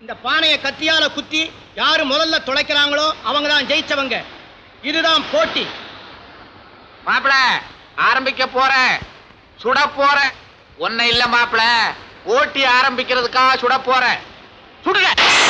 இந்த பானையை கத்தியால குத்தி யாரு முதல்ல துளைக்கிறாங்களோ அவங்க தான் ஜெயிச்சவங்க இதுதான் போட்டி மாப்பிள ஆரம்பிக்க போறேன் சுட போறேன் ஒன்னும் இல்ல மாப்பிள ஓட்டி ஆரம்பிக்கிறதுக்காக சுட போறேன் சுடுங்க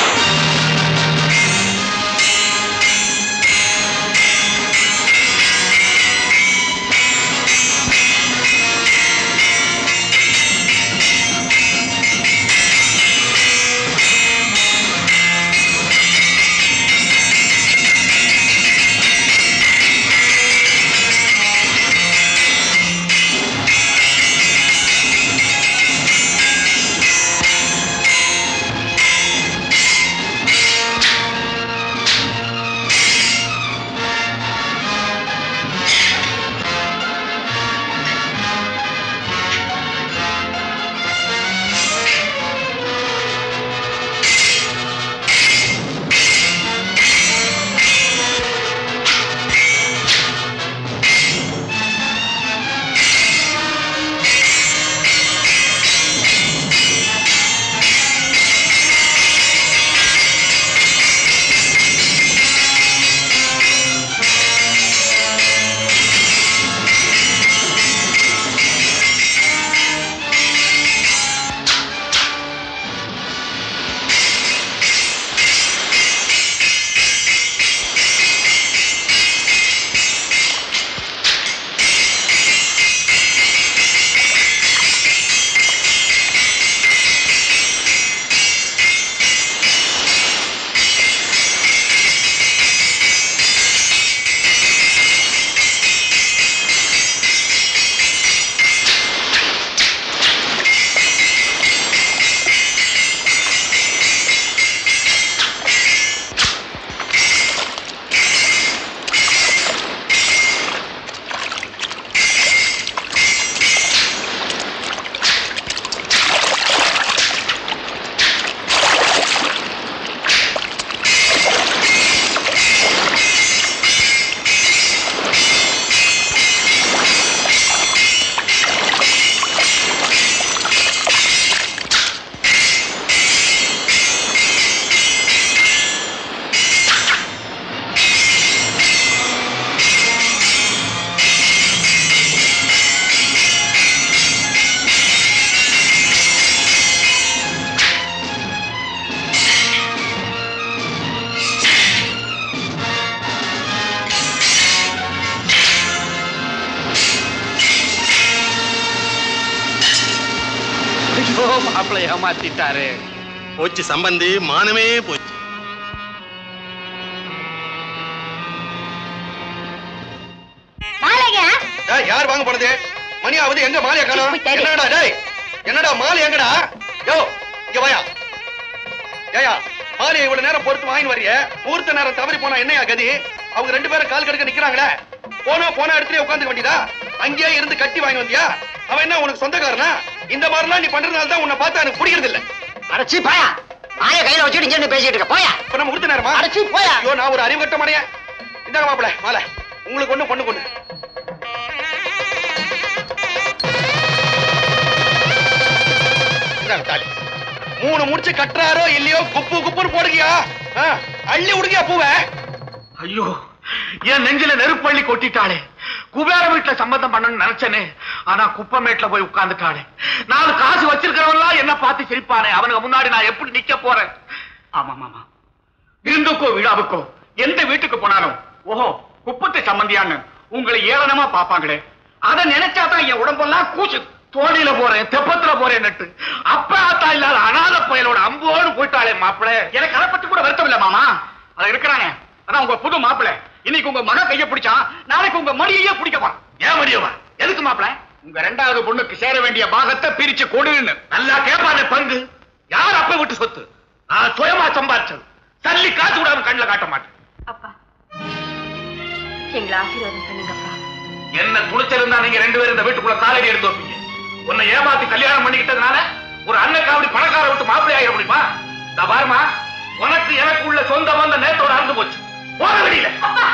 ஐயோ மாப்பிளை ஏமாத்திட்டாரு போச்சு சம்பந்தி மானமே போச்சு மாலைங்க டேய், யார் வாங்க போனது மணி ஆகுது எங்க மாலையா காணோம் போய் தேடு. என்னடா டேய் என்னடா மாலை எங்கடா யோ இங்க வாயா ஏயா மாலையை இவ்வளவு நேரம் பொறுத்து வாங்கி வரிய முகூர்த்த நேரம் தவறி போனா என்னையா கதி அவங்க ரெண்டு பேரும் கால் கடுக்க நிக்கிறாங்களே போனா போன இடத்துலயே உட்காந்துக்க வேண்டியதா அங்கேயே இருந்து கட்டி வாங்கி வந்தியா அவன் என்ன உனக்கு சொந்தக்காரனா இந்த மாதிரிலாம் நீ பண்றதுனால தான் உன்னை பார்த்தா எனக்கு பிடிக்கிறது இல்ல அடைச்சி பாயா மாய கையில வச்சுட்டு இங்க பேசிட்டு இருக்க போயா இப்ப நம்ம முகூர்த்த நேரமா அடைச்சி போயா ஐயோ நான் ஒரு அறிவு கட்ட மாட்டேன் இந்தாங்க மாப்பிள மாலை உங்களுக்கு ஒண்ணு பொண்ணு கொண்டு இந்தாங்க தாலி மூணு முடிச்சு கட்டுறாரோ இல்லையோ குப்பு குப்புன்னு போடுகியா ஆ, அள்ளி விடுகியா பூவை ஐயோ என் நெஞ்சில நெருப்பள்ளி கொட்டிட்டாளே குபேர வீட்டுல சம்பந்தம் பண்ணணும்னு நினைச்சனே ஆனா குப்பமேட்ல போய் உட்கார்ந்துட்டாளே நாலு காசு வச்சிருக்கிறவன்லாம் என்ன பார்த்து சிரிப்பானே அவனுக்கு முன்னாடி நான் எப்படி நிக்க போறேன் ஆமா ஆமா விருந்துக்கோ விழாவுக்கோ எந்த வீட்டுக்கு போனாலும் ஓஹோ குப்பத்தை சம்பந்தியான்னு உங்களை ஏளனமா பாப்பாங்களே அத நினைச்சாதான் என் உடம்பெல்லாம் கூச்சு தோணியில போறேன் தெப்பத்துல போறேன் நட்டு அப்ப ஆத்தா இல்லாத அனாத புயலோட அம்போடு போயிட்டாளே மாப்பிள எனக்கு அதை பத்தி கூட வருத்தம் இல்ல மாமா அத இருக்கிறானே அதான் உங்க புது மாப்பிள இன்னைக்கு உங்க மக கைய பிடிச்சா நாளைக்கு உங்க மடியையே பிடிக்கவா ஏன் மடியவா எதுக்கு மாப்பிள உங்க ரெண்டாவது பொண்ணுக்கு சேர வேண்டிய பாகத்தை பிரிச்சு கொடுன்னு நல்லா கேட்பானே பங்கு யார் அப்ப விட்டு சொத்து நான் சுயமா சம்பாரிச்சது தள்ளி காசு விடாம கண்ணுல காட்ட மாட்டேன் அப்பா எங்களை ஆசீர்வாதம் பண்ணுங்கப்பா என்ன துணிச்சல் இருந்தா நீங்க ரெண்டு பேரும் இந்த வீட்டுக்குள்ள காலடி எடுத்து வைப்பீங்க உன்னை ஏமாத்தி கல்யாணம் பண்ணிக்கிட்டதுனால ஒரு அண்ணன் காவடி பணக்கார விட்டு மாப்பிள்ளை ஆகிட முடியுமா நான் பாருமா உனக்கு எனக்கு உள்ள சொந்த பந்த நேரத்தோட அறுந்து போச்சு போற வெளியில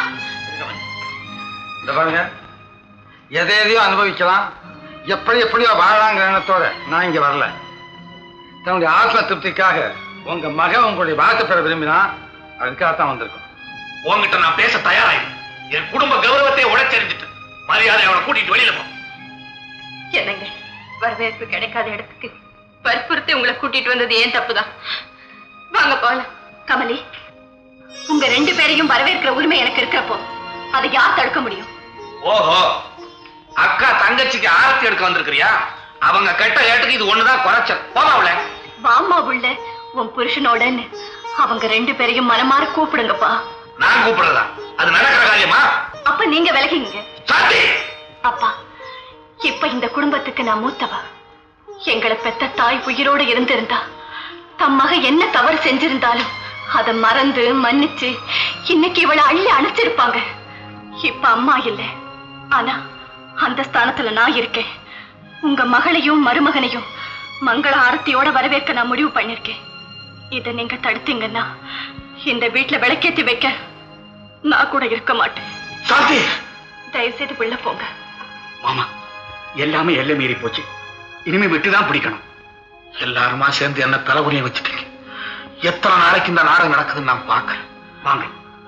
இந்த பாருங்க எதை எதையோ அனுபவிக்கலாம் எப்படி எப்படியோ வாழலாங்கிற எண்ணத்தோட நான் இங்க வரல தன்னுடைய ஆத்ம திருப்திக்காக உங்க மகன் உங்களுடைய வார்த்தை பெற விரும்பினான் அதுக்காகத்தான் வந்திருக்கோம் உங்ககிட்ட நான் பேச தயாராய் என் குடும்ப கௌரவத்தை உடைச்செறிஞ்சிட்டு மரியாதை அவனை கூட்டிட்டு வெளியில போ என்னங்க வரவேற்பு கிடைக்காத இடத்துக்கு வற்புறுத்தி உங்களை கூட்டிட்டு வந்தது ஏன் தப்புதான் வாங்க போலாம் கமலி உங்க ரெண்டு பேரையும் வரவேற்கிற உரிமை எனக்கு இருக்கிறப்போ அதை யார் தடுக்க முடியும் ஓஹோ அக்கா தங்கச்சிக்கு ஆரத்தி எடுக்க வந்திருக்கிறியா அவங்க கெட்ட ஏட்டுக்கு இது ஒண்ணுதான் குறைச்சல் போமாவுல வாமா உள்ள உன் புருஷனோடன்னு அவங்க ரெண்டு பேரையும் மனமாற கூப்பிடுங்கப்பா நான் கூப்பிடுறதா அது நடக்கிற காரியமா அப்ப நீங்க விலகிங்க சாந்தி அப்பா இப்ப இந்த குடும்பத்துக்கு நான் மூத்தவா எங்களை பெத்த தாய் உயிரோடு இருந்திருந்தா தம் மக என்ன தவறு செஞ்சிருந்தாலும் அதை மறந்து மன்னிச்சு இன்னைக்கு இவளை அள்ளி அணைச்சிருப்பாங்க இப்ப அம்மா இல்ல ஆனா அந்த ஸ்தானத்துல நான் இருக்கேன் உங்க மகளையும் மருமகனையும் மங்கள ஆரத்தியோட வரவேற்க நான் முடிவு பண்ணிருக்கேன் இதை நீங்க தடுத்தீங்கன்னா இந்த வீட்டுல விளக்கேத்தி வைக்க நான் கூட இருக்க மாட்டேன் சாந்தி தயவு செய்து உள்ள போங்க மாமா எல்லாமே எல்லை மீறி போச்சு இனிமே விட்டுதான் பிடிக்கணும் எல்லாருமா சேர்ந்து என்ன தலைவலியை வச்சுட்டீங்க எத்தனை நாளைக்கு இந்த நாடகம் நடக்குதுன்னு நான் பார்க்கறேன் வாங்க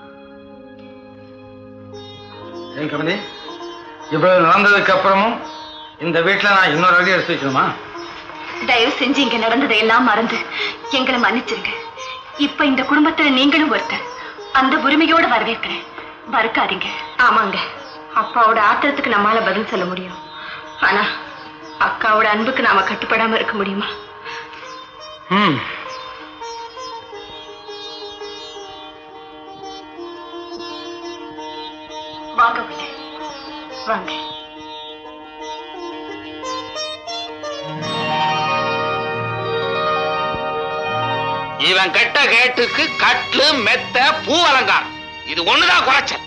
ஏன் கமலி இவ்வளவு நடந்ததுக்கு அப்புறமும் இந்த வீட்டுல நான் இன்னொரு அடி எடுத்து வைக்கணுமா தயவு செஞ்சு இங்க நடந்ததை எல்லாம் மறந்து எங்களை மன்னிச்சிருங்க இப்ப இந்த குடும்பத்துல நீங்களும் ஒருத்தர் அந்த உரிமையோட வரவேற்கிறேன் மறுக்காதீங்க ஆமாங்க அப்பாவோட ஆத்திரத்துக்கு நம்மால பதில் சொல்ல முடியும் ஆனா அக்காவோட அன்புக்கு நாம கட்டுப்படாம இருக்க முடியுமா ம் வாங்க உள்ள வாங்க இவன் கெட்ட கேட்டுக்கு கட்லு மெத்த பூ அலங்காரம் இது ஒண்ணுதான் குறைச்சல்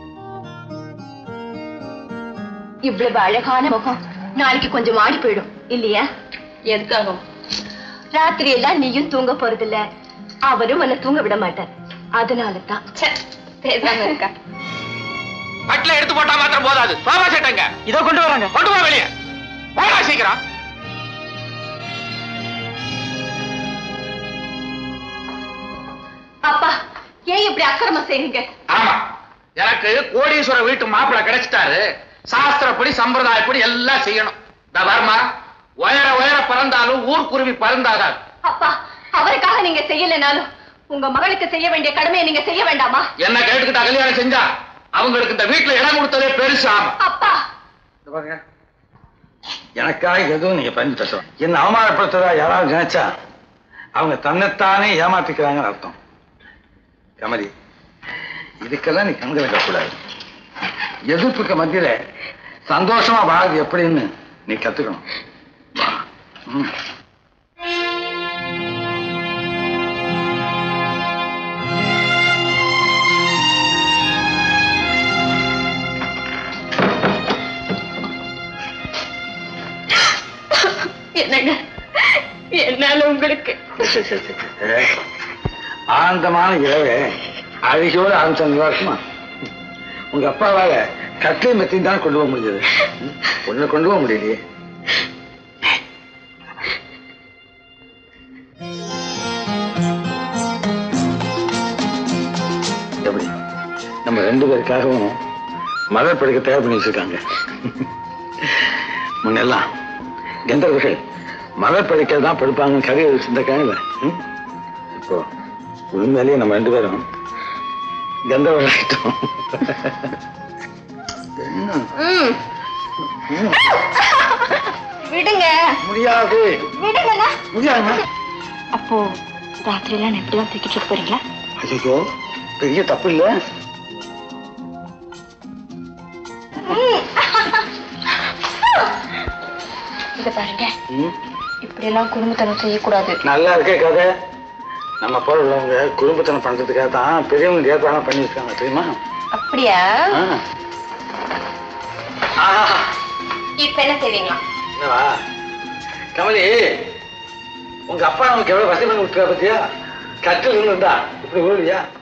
இவ்வளவு அழகான முகம் நாளைக்கு கொஞ்சம் ஆடி போயிடும் இல்லையா எதுக்காக ராத்திரி எல்லாம் நீயும் தூங்க போறதில்ல அவரும் உன்னை தூங்க விட மாட்டார் அதனால தான் பேசாம இருக்கா கட்ல எடுத்து போட்டா மாத்திரம் போதாது சோபா செட்டுங்க இதோ கொண்டு வராங்க கொண்டு வா வெளியே போடா சீக்கிரம் அப்பா ஏன் இப்படி அக்கிரமம் செய்றீங்க ஆமா எனக்கு கோடீஸ்வர வீட்டு மாப்பிள்ளை கிடைச்சிட்டாரு சாஸ்திரப்படி சம்பிரதாயப்படி எல்லாம் செய்யணும் இந்த வர்மா உயர உயர பறந்தாலும் ஊர்க்குருவி பறந்தாகாது அப்பா அவருக்காக நீங்க செய்யலைனாலும் உங்க மகளுக்கு செய்ய வேண்டிய கடமையை நீங்க செய்ய வேண்டாமா என்ன கேட்டுக்கிட்ட கல்யாணம் செஞ்சா அவங்களுக்கு இந்த வீட்டுல இடம் கொடுத்ததே பெருசு ஆமா அப்பா இது பாருங்க எனக்காக எதுவும் நீங்க பண்ணி பேசலாம் என்ன அவமானப்படுத்துறதா யாராவது நினைச்சா அவங்க தன்னைத்தானே ஏமாத்திக்கிறாங்கன்னு அர்த்தம் கமலி இதுக்கெல்லாம் நீ கண்களை கூடாது எதிர்ப்புக்கு மத்தியில சந்தோஷமா வாழ்றது எப்படின்னு நீ கத்துக்கணும் வா. ம். என்னங்க என்னால உங்களுக்கு ஏ, ஆனந்தமான இரவு அழகியோடு ஆரம்பிச்சா இருக்குமா உங்க அப்பாவால கட்டளை மெத்தையும் தான் கொண்டு போக முடிஞ்சது ஒண்ணு கொண்டு போக முடியலையே எப்படி நம்ம ரெண்டு பேருக்காகவும் மலர் படுக்க தயார் பண்ணி வச்சிருக்காங்க முன்னெல்லாம் கந்தர்வர்கள் மலர் படுக்கை தான் படுப்பாங்கன்னு கதையை வச்சிருந்திருக்காங்கல்ல ம்? இப்போ உண்மையிலேயே நம்ம ரெண்டு பேரும் கந்தர்வர்கள் ஆயிட்டோம் என்ன? ம். விடுங்க முடியாது விடுங்க முடியாது அப்போ ராத்திரி எல்லாம் எப்படிதான் தூக்கிட்டு போறீங்களா ஐயோ பெரிய தப்பு இல்ல இத பாருங்க ம்? இப்படி எல்லாம் குடும்பத்தனம் செய்யக்கூடாது நல்லா இருக்கே கதை நம்ம போல உள்ளவங்க குடும்பத்தனம் பண்றதுக்காக தான் பெரியவங்க ஏற்பாடு பண்ணி வச்சிருக்காங்க தெரியுமா அப்படியா ஆ. ஆஹா. இப்ப என்ன செய்வீங்களா என்னவா கமலி உங்க அப்பா நமக்கு எவ்வளவு வசதி பண்ணி விட்டுறா பத்தியா கட்டில் இருந்தா இப்படி விழுவியா